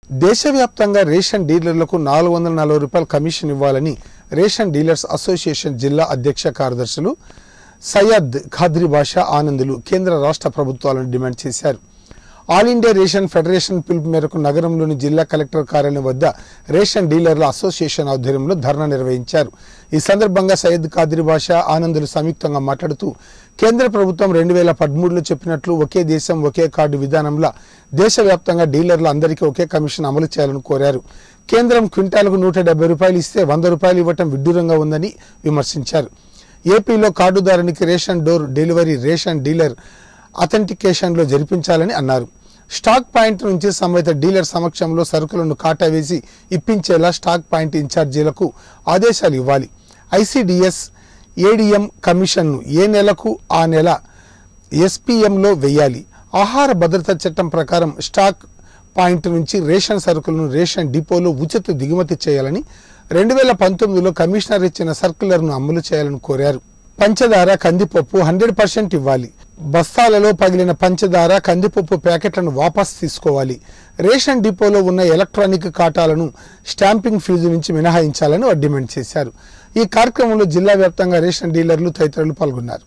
దేశవ్యాప్తంగా రేషన్ డీలర్లకు నాలుగు వందల నలభై రూపాయల కమిషన్ ఇవ్వాలని రేషన్ డీలర్స్ అసోసియేషన్ జిల్లా అధ్యక్ష కార్యదర్శులు సయ్యద్ ఖాద్రి బాషా ఆనందులు కేంద్ర రాష్ట్ర ప్రభుత్వాలను డిమాండ్ చేశారు ఆల్ ఇండియా రేషన్ ఫెడరేషన్ పిలుపు మేరకు నగరంలోని జిల్లా కలెక్టర్ కార్యాలయం వద్ద రేషన్ డీలర్ల అసోసియేషన్ ఆధ్వర్యంలో ధర్నా నిర్వహించారు ఈ సందర్భంగా సయ్యద్ ఖాద్రి బాషా ఆనందులు సంయుక్తంగా మాట్లాడుతూ కేంద్ర ప్రభుత్వం రెండు వేల పదమూడులో చెప్పినట్లు ఒకే దేశం ఒకే కార్డు విధానంలో దేశవ్యాప్తంగా డీలర్లు అందరికీ ఒకే కమిషన్ అమలు చేయాలని కోరారు కేంద్రం క్వింటాలకు నూట డెబ్బై రూపాయలు ఇస్తే వంద రూపాయలు ఇవ్వటం విడ్డూరంగా ఉందని విమర్శించారు ఏపీలో కార్డుదారునికి ration door delivery ration dealer అథెంటికేషన్లో జరిపించాలని అన్నారు స్టాక్ పాయింట్ నుంచి సంబంధిత డీలర్ సమక్షంలో సరుకులను కాటా వేసి ఇప్పించేలా స్టాక్ పాయింట్ ఇన్ఛార్జీలకు ఆదేశాలు ఇవ్వాలి ఐసిడిఎస్ ఏడిఎం కమిషన్ను ఏ నెలకు ఆ నెల ఎస్పీఎంలో వెయ్యాలి ఆహార భద్రత చట్టం ప్రకారం స్టాక్ పాయింట్ నుంచి రేషన్ సరుకులను రేషన్ డిపోలో ఉచిత దిగుమతి చేయాలని రెండు వేల పంతొమ్మిదిలో కమిషనర్ ఇచ్చిన సర్కులర్ను అమలు చేయాలని కోరారు పంచదార కందిపప్పు హండ్రెడ్ పర్సెంట్ ఇవ్వాలి బస్తాలలో పగిలిన పంచదార కందిపప్పు ప్యాకెట్లను వాపస్ తీసుకోవాలి రేషన్ డిపోలో ఉన్న ఎలక్ట్రానిక్ కాటాలను స్టాంపింగ్ ఫీజు నుంచి మినహాయించాలని వారు డిమాండ్ చేశారు ఈ కార్యక్రమంలో జిల్లా వ్యాప్తంగా రేషన్ డీలర్లు తదితరులు పాల్గొన్నారు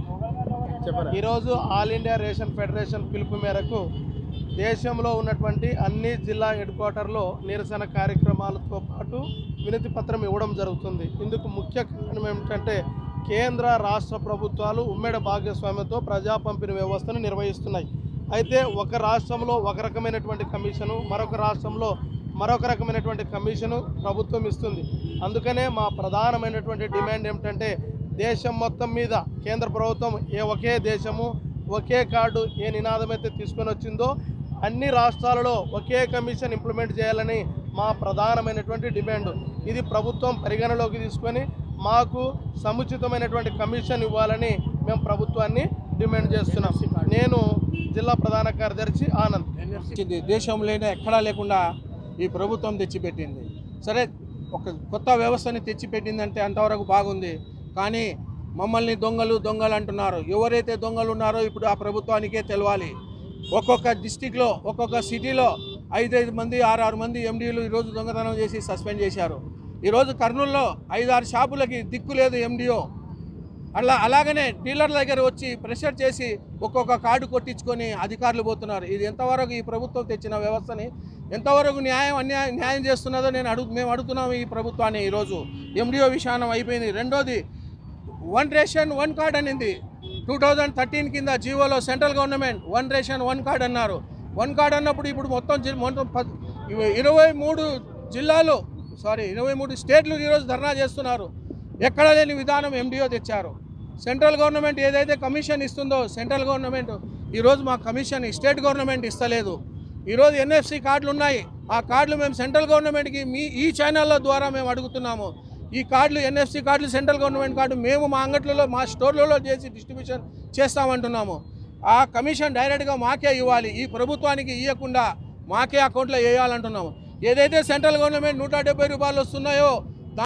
ఈరోజు ఆల్ ఇండియా రేషన్ ఫెడరేషన్ పిలుపు మేరకు దేశంలో ఉన్నటువంటి అన్ని జిల్లా హెడ్ క్వార్టర్లో నిరసన కార్యక్రమాలతో పాటు వినతి పత్రం ఇవ్వడం జరుగుతుంది ఇందుకు ముఖ్య కారణం ఏమిటంటే కేంద్ర రాష్ట్ర ప్రభుత్వాలు ఉమ్మడి భాగస్వామ్యంతో ప్రజా పంపిణీ వ్యవస్థను నిర్వహిస్తున్నాయి అయితే ఒక రాష్ట్రంలో ఒక రకమైనటువంటి కమిషను మరొక రాష్ట్రంలో మరొక రకమైనటువంటి కమిషను ప్రభుత్వం ఇస్తుంది అందుకనే మా ప్రధానమైనటువంటి డిమాండ్ ఏమిటంటే దేశం మొత్తం మీద కేంద్ర ప్రభుత్వం ఏ ఒకే దేశము ఒకే కార్డు ఏ నినాదం అయితే తీసుకొని వచ్చిందో అన్ని రాష్ట్రాలలో ఒకే కమిషన్ ఇంప్లిమెంట్ చేయాలని మా ప్రధానమైనటువంటి డిమాండ్ ఇది ప్రభుత్వం పరిగణలోకి తీసుకొని మాకు సముచితమైనటువంటి కమిషన్ ఇవ్వాలని మేము ప్రభుత్వాన్ని డిమాండ్ చేస్తున్నాం నేను జిల్లా ప్రధాన కార్యదర్శి ఆనంద్ వచ్చింది దేశంలోనే ఎక్కడా లేకుండా ఈ ప్రభుత్వం తెచ్చిపెట్టింది సరే ఒక కొత్త వ్యవస్థని తెచ్చిపెట్టిందంటే అంతవరకు బాగుంది కానీ మమ్మల్ని దొంగలు దొంగలు అంటున్నారు ఎవరైతే దొంగలు ఉన్నారో ఇప్పుడు ఆ ప్రభుత్వానికే తెలవాలి ఒక్కొక్క డిస్టిక్లో ఒక్కొక్క సిటీలో ఐదైదు మంది ఆరు మంది ఎండీలు ఈరోజు దొంగతనం చేసి సస్పెండ్ చేశారు ఈరోజు కర్నూలులో ఐదారు షాపులకి దిక్కు లేదు ఎండిఓ అలా అలాగనే డీలర్ల దగ్గర వచ్చి ప్రెషర్ చేసి ఒక్కొక్క కార్డు కొట్టించుకొని అధికారులు పోతున్నారు ఇది ఎంతవరకు ఈ ప్రభుత్వం తెచ్చిన వ్యవస్థని ఎంతవరకు న్యాయం అన్యాయం న్యాయం చేస్తున్నదో నేను అడుగు మేము అడుగుతున్నాము ఈ ప్రభుత్వాన్ని ఈరోజు ఎండిఓ విషానం అయిపోయింది రెండోది వన్ రేషన్ వన్ కార్డ్ అనింది టూ థౌజండ్ థర్టీన్ కింద జీవోలో central government one ration one card అన్నారు వన్ కార్డ్ అన్నప్పుడు ఇప్పుడు మొత్తం జి- మొత్తం పద్- ఇవ- ఇరవై మూడు జిల్లాలు సారీ ఇరవై మూడు స్టేట్లు ఈరోజు ధర్నా చేస్తున్నారు ఎక్కడ లేని విధానం ఎండిఓ తెచ్చారు సెంట్రల్ గవర్నమెంట్ ఏదైతే కమిషన్ ఇస్తుందో సెంట్రల్ గవర్నమెంట్ ఈరోజు మా కమిషన్ స్టేట్ గవర్నమెంట్ ఇస్తలేదు ఈరోజు ఎన్ఎఫ్సి కార్డులు ఉన్నాయి ఆ కార్డులు మేము సెంట్రల్ గవర్నమెంట్కి మీ ఈ ఛానళ్ళ ద్వారా మేము అడుగుతున్నాము ఈ కార్డులు ఎన్ఎఫ్సి కార్డులు సెంట్రల్ గవర్నమెంట్ కార్డు మేము మా అంగట్లలో మా స్టోర్లలో చేసి డిస్ట్రిబ్యూషన్ చేస్తామంటున్నాము ఆ కమిషన్ డైరెక్ట్గా మాకే ఇవ్వాలి ఈ ప్రభుత్వానికి ఇవ్వకుండా మాకే అకౌంట్లో వేయాలంటున్నాము ఏదైతే సెంట్రల్ గవర్నమెంట్ నూట డెబ్బై రూపాయలు వస్తున్నాయో